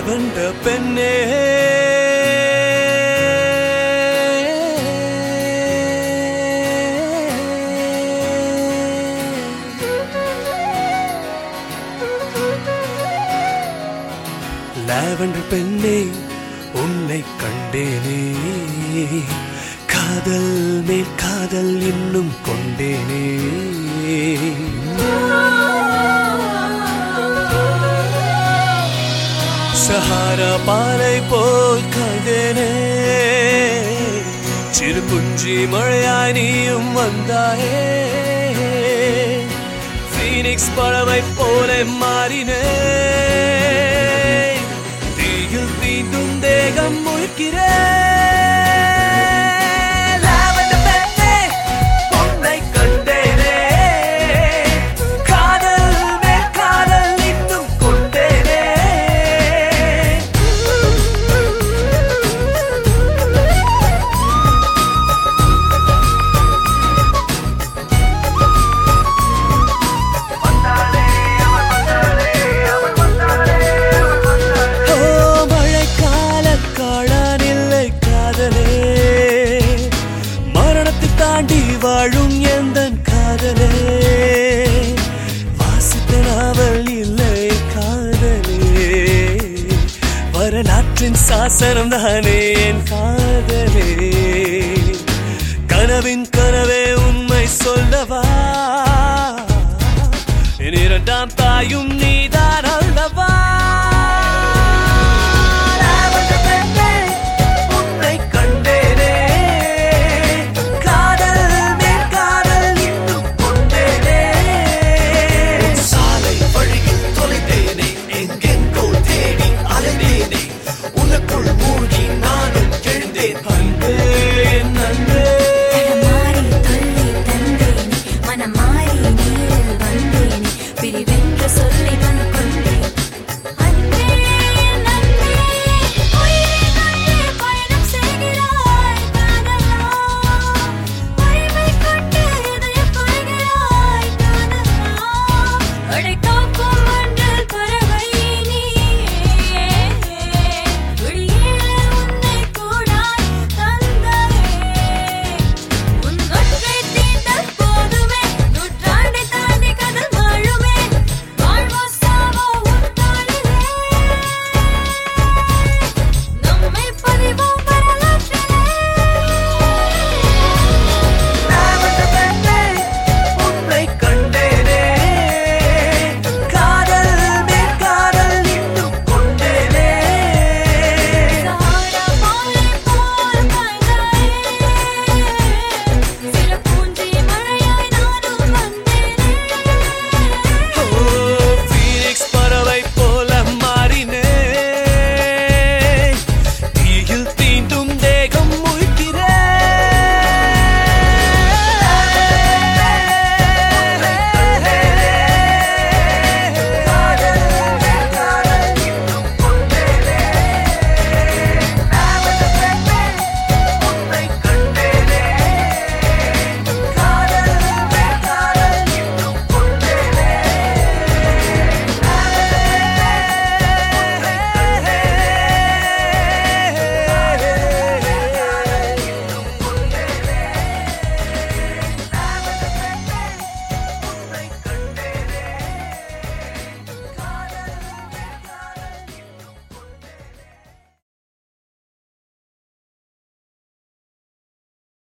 லாவெண்ட பெண்ணே லாவெண்டர் பெண்ணே உன்னை கண்டேனே காதல் மேல் காதல் இன்னும் கொண்டேனே சஹாரா பாலை போல் கண்டேனே சிறு குஞ்சி மழையாய் நீயும் வந்தாயே ஃபீனிக்ஸ் பறவை போல மாறினே தீயில் தீண்டும் தேகம் முழுக்கிறேன் லாவெண்டர் பெண்ணே, உன்னை கண்டேனே. காதல் மேல் காதல் இன்னும் கொண்டேனே ஓ மழைக்கால காளான் இல்லை காதலே மரணத்தை தாண்டி வாழும் எந்த காதலே வாசித்த நாவல் இல்லை காதலே வரலாற்றின் சாசனம் தானே என் காதலே கனவின் கனவே உண்மை சொல்லவா என் இரண்டாம் தாயும் நீதான்